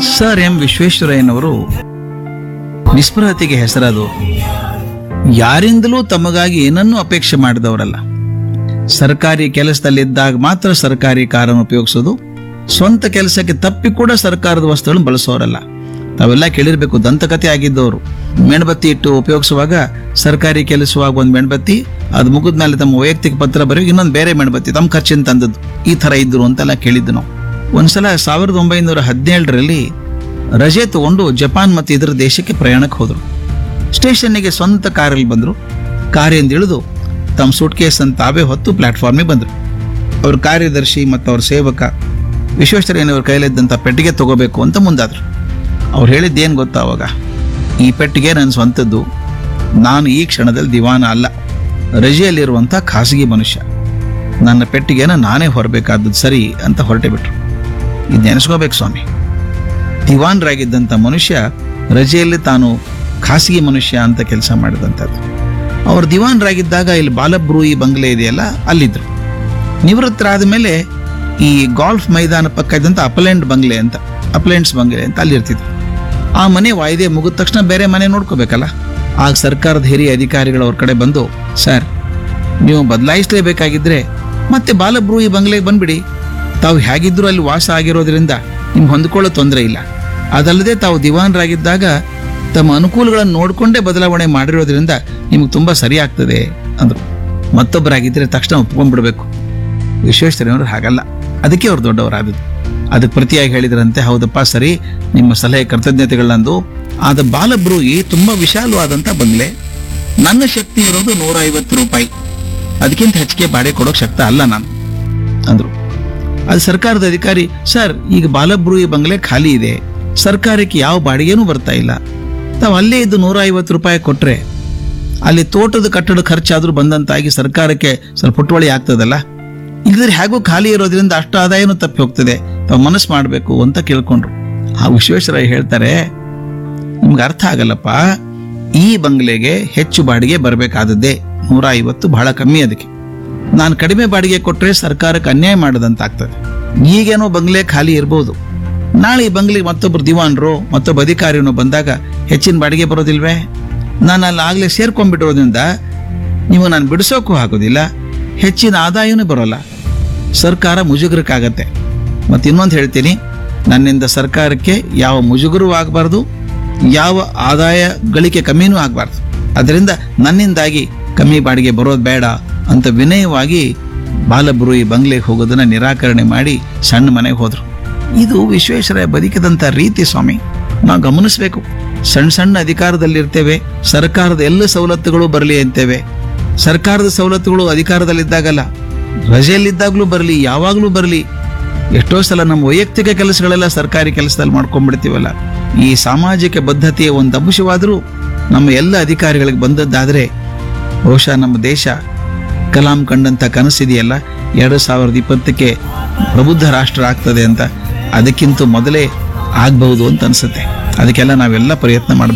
sir M ವಿಶ್ವೇಶ್ವರಯ್ಯನವರು ನಿಸ್ಪೃಹತೆಗೆ ಹೆಸರಾದವರು ಯಾರಿಂದಲೂ ತಮಗಾಗಿ ಏನನ್ನೂ ಅಪೇಕ್ಷೆ ಮಾಡಿದವರಲ್ಲ ಸರ್ಕಾರಿ ಕೆಲಸದಲ್ಲಿದ್ದಾಗ ಮಾತ್ರ ಸರ್ಕಾರಿ ಕಾರನ್ನು ಉಪಯೋಗಿಸೋದು ಸ್ವಂತ ಕೆಲಸಕ್ಕೆ ತಪ್ಪಿ ಕೂಡ ಸರ್ಕಾರದ ವಸ್ತುಗಳನ್ನು ಬಳಸೋರಲ್ಲ ತಾವೆಲ್ಲ ಕೇಳಿರ್ಬೇಕು ದಂತಕತೆ ಆಗಿದ್ದವರು ಮೇಣಬತ್ತಿ ಇಟ್ಟು ಉಪಯೋಗಿಸುವಾಗ ಸರ್ಕಾರಿ ಕೆಲಸವಾಗ ಒಂದು ಮೇಣಬತ್ತಿ ಅದು ಮುಗಿದ ಮೇಲೆ ತಮ್ಮ ವೈಯಕ್ತಿಕ ಪತ್ರ ಬರೆಯೋ ಇನ್ನೊಂದು ಬೇರೆ ಮೇಣಬತ್ತಿ ತಮ್ಮ ಖರ್ಚಿನ ತಂದದ್ದು ಈ ತರ ಇದ್ರು ಅಂತೆಲ್ಲ ಕೇಳಿದ್ದು ನಾವು ಒಂದ್ಸಲ ಸಾವಿರದ ಒಂಬೈನೂರ ಹದಿನೇಳರಲ್ಲಿ ರಜೆ ತಗೊಂಡು ಜಪಾನ್ ಮತ್ತು ಇದರ ದೇಶಕ್ಕೆ ಪ್ರಯಾಣಕ್ಕೆ ಹೋದರು ಸ್ಟೇಷನ್ನಿಗೆ ಸ್ವಂತ ಕಾರಲ್ಲಿ ಬಂದರು ಕಾರಿಂದ ಇಳಿದು ತಮ್ಮ ಸೂಟ್ ಕೇಸ್ ಅಂತ ತಾವೇ ಹೊತ್ತು ಪ್ಲಾಟ್ಫಾರ್ಮಿಗೆ ಬಂದರು ಅವ್ರ ಕಾರ್ಯದರ್ಶಿ ಮತ್ತು ಅವ್ರ ಸೇವಕ ವಿಶ್ವೇಶ್ವರಯ್ಯನವ್ರ ಕೈಲಿದ್ದಂಥ ಪೆಟ್ಟಿಗೆ ತಗೋಬೇಕು ಅಂತ ಮುಂದಾದರು ಅವ್ರು ಹೇಳಿದ್ದೇನು ಗೊತ್ತಾ ಅವಾಗ ಈ ಪೆಟ್ಟಿಗೆ ನನ್ನ ಸ್ವಂತದ್ದು ನಾನು ಈ ಕ್ಷಣದಲ್ಲಿ ದಿವಾನ ಅಲ್ಲ ರಜೆಯಲ್ಲಿರುವಂಥ ಖಾಸಗಿ ಮನುಷ್ಯ ನನ್ನ ಪೆಟ್ಟಿಗೆನ ನಾನೇ ಹೊರಬೇಕಾದದ್ದು ಸರಿ ಅಂತ ಹೊರಟೆ ಬಿಟ್ರು ಇದು ನೆನೆಸ್ಕೋಬೇಕು ಸ್ವಾಮಿ ದಿವಾನ್ರಾಗಿದ್ದಂಥ ಮನುಷ್ಯ ರಜೆಯಲ್ಲಿ ತಾನು ಖಾಸಗಿ ಮನುಷ್ಯ ಅಂತ ಕೆಲಸ ಮಾಡಿದಂಥದ್ದು ಅವರು ದಿವಾನ್ರಾಗಿದ್ದಾಗ ಇಲ್ಲಿ ಬಾಲಬ್ರೂಯಿ ಬಂಗ್ಲೆ ಇದೆಯಲ್ಲ ಅಲ್ಲಿದ್ರು ನಿವೃತ್ತರಾದ ಮೇಲೆ ಈ ಗಾಲ್ಫ್ ಮೈದಾನ ಪಕ್ಕ ಇದ್ದಂಥ ಅಪಲೆಂಟ್ ಬಂಗ್ಲೆ ಅಂತ ಅಪ್ಲೆಂಟ್ಸ್ ಬಂಗ್ಲೆ ಅಂತ ಅಲ್ಲಿರ್ತಿದ್ರು ಆ ಮನೆ ವಾಯ್ದೆ ಮುಗಿದ ತಕ್ಷಣ ಬೇರೆ ಮನೆ ನೋಡ್ಕೋಬೇಕಲ್ಲ ಆಗ ಸರ್ಕಾರದ ಹಿರಿಯ ಅಧಿಕಾರಿಗಳು ಅವ್ರ ಕಡೆ ಬಂದು ಸರ್ ನೀವು ಬದಲಾಯಿಸಲೇಬೇಕಾಗಿದ್ರೆ ಮತ್ತೆ ಬಾಲಬ್ರೂಯಿ ಬಂಗ್ಲೆಗೆ ಬಂದ್ಬಿಡಿ ತಾವು ಹೇಗಿದ್ರು ಅಲ್ಲಿ ವಾಸ ಆಗಿರೋದ್ರಿಂದ ನಿಮ್ಗೆ ಹೊಂದ್ಕೊಳ್ಳೋ ತೊಂದರೆ ಇಲ್ಲ ಅದಲ್ಲದೆ ತಾವು ದಿವಾನರಾಗಿದ್ದಾಗ ತಮ್ಮ ಅನುಕೂಲಗಳನ್ನು ನೋಡಿಕೊಂಡೇ ಬದಲಾವಣೆ ಮಾಡಿರೋದ್ರಿಂದ ನಿಮ್ಗೆ ತುಂಬ ಸರಿ ಆಗ್ತದೆ ಅಂದರು ಮತ್ತೊಬ್ಬರಾಗಿದ್ದರೆ ತಕ್ಷಣ ಒಪ್ಕೊಂಡ್ಬಿಡ್ಬೇಕು ವಿಶ್ವೇಶ್ವರಯ್ಯನವರು ಹಾಗಲ್ಲ ಅದಕ್ಕೆ ಅವ್ರು ದೊಡ್ಡವರಾದದ್ದು ಅದಕ್ಕೆ ಪ್ರತಿಯಾಗಿ ಹೇಳಿದ್ರಂತೆ ಹೌದಪ್ಪ ಸರಿ ನಿಮ್ಮ ಸಲಹೆ ಕೃತಜ್ಞತೆಗಳಂದು ಆದ ಬಾಲಬ್ರೂಯಿ ತುಂಬಾ ವಿಶಾಲವಾದಂಥ ಬಂಗ್ಲೆ ನನ್ನ ಶಕ್ತಿ ಇರೋದು ನೂರ ಐವತ್ತು ರೂಪಾಯಿ ಅದಕ್ಕಿಂತ ಹೆಚ್ಚಿಗೆ ಬಾಡಿಗೆ ಕೊಡೋಕೆ ಶಕ್ತ ಅಲ್ಲ ನಾನು ಅಂದ್ರು ಅದು ಸರ್ಕಾರದ ಅಧಿಕಾರಿ ಸರ್ ಈಗ ಬಾಲಬ್ರೂಯಿ ಬಂಗ್ಲೆ ಖಾಲಿ ಇದೆ ಸರ್ಕಾರಕ್ಕೆ ಯಾವ ಬಾಡಿಗೆನೂ ಬರ್ತಾ ಇಲ್ಲ ತಾವು ಅಲ್ಲೇ ಇದ್ದು ನೂರ ಐವತ್ತು ರೂಪಾಯಿ ಕೊಟ್ರೆ ಅಲ್ಲಿ ತೋಟದ ಕಟ್ಟಡ ಖರ್ಚಾದ್ರೂ ಬಂದಂತಾಗಿ ಸರ್ಕಾರಕ್ಕೆ ಸ್ವಲ್ಪ ಪುಟ್ವಳಿ ಆಗ್ತದಲ್ಲ ಇಲ್ಲದ್ರೆ ಹೇಗೂ ಖಾಲಿ ಇರೋದ್ರಿಂದ ಅಷ್ಟು ಆದಾಯನೂ ತಪ್ಪಿ ಹೋಗ್ತದೆ ತಾವು ಮನಸ್ಸು ಮಾಡಬೇಕು ಅಂತ ಕೇಳ್ಕೊಂಡ್ರು ಆ ವಿಶ್ವೇಶ್ವರಯ್ಯ ಹೇಳ್ತಾರೆ ನಿಮ್ಗೆ ಅರ್ಥ ಆಗಲ್ಲಪ್ಪ ಈ ಬಂಗ್ಲೆಗೆ ಹೆಚ್ಚು ಬಾಡಿಗೆ ಬರಬೇಕಾದದ್ದೇ ನೂರ ಐವತ್ತು ಬಹಳ ಕಮ್ಮಿ ಅದಕ್ಕೆ ನಾನು ಕಡಿಮೆ ಬಾಡಿಗೆ ಕೊಟ್ಟರೆ ಸರ್ಕಾರಕ್ಕೆ ಅನ್ಯಾಯ ಮಾಡದಂತಾಗ್ತದೆ ಈಗೇನೋ ಬಂಗ್ಲೆ ಖಾಲಿ ಇರ್ಬೋದು ನಾಳೆ ಈ ಬಂಗ್ಲೆಗೆ ಮತ್ತೊಬ್ರು ದಿವಾನ್ರು ಮತ್ತೊಬ್ಬ ಅಧಿಕಾರಿನೋ ಬಂದಾಗ ಹೆಚ್ಚಿನ ಬಾಡಿಗೆ ಬರೋದಿಲ್ವೇ ನಾನು ಅಲ್ಲಿ ಆಗ್ಲೇ ಸೇರ್ಕೊಂಡ್ಬಿಟ್ಟಿರೋದ್ರಿಂದ ನೀವು ನಾನು ಬಿಡಿಸೋಕ್ಕೂ ಆಗೋದಿಲ್ಲ ಹೆಚ್ಚಿನ ಆದಾಯನೂ ಬರೋಲ್ಲ ಸರ್ಕಾರ ಮುಜುಗರಕ್ಕಾಗತ್ತೆ ಮತ್ತು ಇನ್ನೊಂದು ಹೇಳ್ತೀನಿ ನನ್ನಿಂದ ಸರ್ಕಾರಕ್ಕೆ ಯಾವ ಮುಜುಗರೂ ಆಗಬಾರ್ದು ಯಾವ ಆದಾಯ ಗಳಿಕೆ ಕಮ್ಮಿನೂ ಆಗಬಾರ್ದು ಅದರಿಂದ ನನ್ನಿಂದಾಗಿ ಕಮ್ಮಿ ಬಾಡಿಗೆ ಬರೋದು ಬೇಡ ಅಂತ ವಿನಯವಾಗಿ ಬಾಲಬ್ರೂಯಿ ಬಂಗ್ಲೆಗೆ ಹೋಗೋದನ್ನ ನಿರಾಕರಣೆ ಮಾಡಿ ಸಣ್ಣ ಮನೆಗೆ ಹೋದ್ರು ಇದು ವಿಶ್ವೇಶ್ವರಯ್ಯ ಬದುಕಿದಂಥ ರೀತಿ ಸ್ವಾಮಿ ನಾವು ಗಮನಿಸಬೇಕು ಸಣ್ಣ ಸಣ್ಣ ಅಧಿಕಾರದಲ್ಲಿರ್ತೇವೆ ಸರ್ಕಾರದ ಎಲ್ಲ ಸವಲತ್ತುಗಳು ಬರಲಿ ಅಂತೇವೆ ಸರ್ಕಾರದ ಸವಲತ್ತುಗಳು ಅಧಿಕಾರದಲ್ಲಿದ್ದಾಗಲ್ಲ ರಜೆಯಲ್ಲಿದ್ದಾಗಲೂ ಬರಲಿ ಯಾವಾಗಲೂ ಬರಲಿ ಎಷ್ಟೋ ಸಲ ನಮ್ಮ ವೈಯಕ್ತಿಕ ಕೆಲಸಗಳೆಲ್ಲ ಸರ್ಕಾರಿ ಕೆಲಸದಲ್ಲಿ ಮಾಡ್ಕೊಂಡ್ಬಿಡ್ತೀವಲ್ಲ ಈ ಸಾಮಾಜಿಕ ಬದ್ಧತೆಯ ಒಂದು ಅಂಶವಾದರೂ ನಮ್ಮ ಎಲ್ಲ ಅಧಿಕಾರಿಗಳಿಗೆ ಬಂದದ್ದಾದರೆ ಬಹುಶಃ ನಮ್ಮ ದೇಶ ಕಲಾಂ ಕಂಡಂಥ ಕನಸಿದೆಯಲ್ಲ ಎರಡು ಸಾವಿರದ ಇಪ್ಪತ್ತಕ್ಕೆ ಪ್ರಬುದ್ಧ ರಾಷ್ಟ್ರ ಆಗ್ತದೆ ಅಂತ ಅದಕ್ಕಿಂತ ಮೊದಲೇ ಆಗ್ಬಹುದು ಅಂತ ಅನ್ಸುತ್ತೆ ಅದಕ್ಕೆಲ್ಲ ನಾವೆಲ್ಲ ಪ್ರಯತ್ನ ಮಾಡಬೇಕು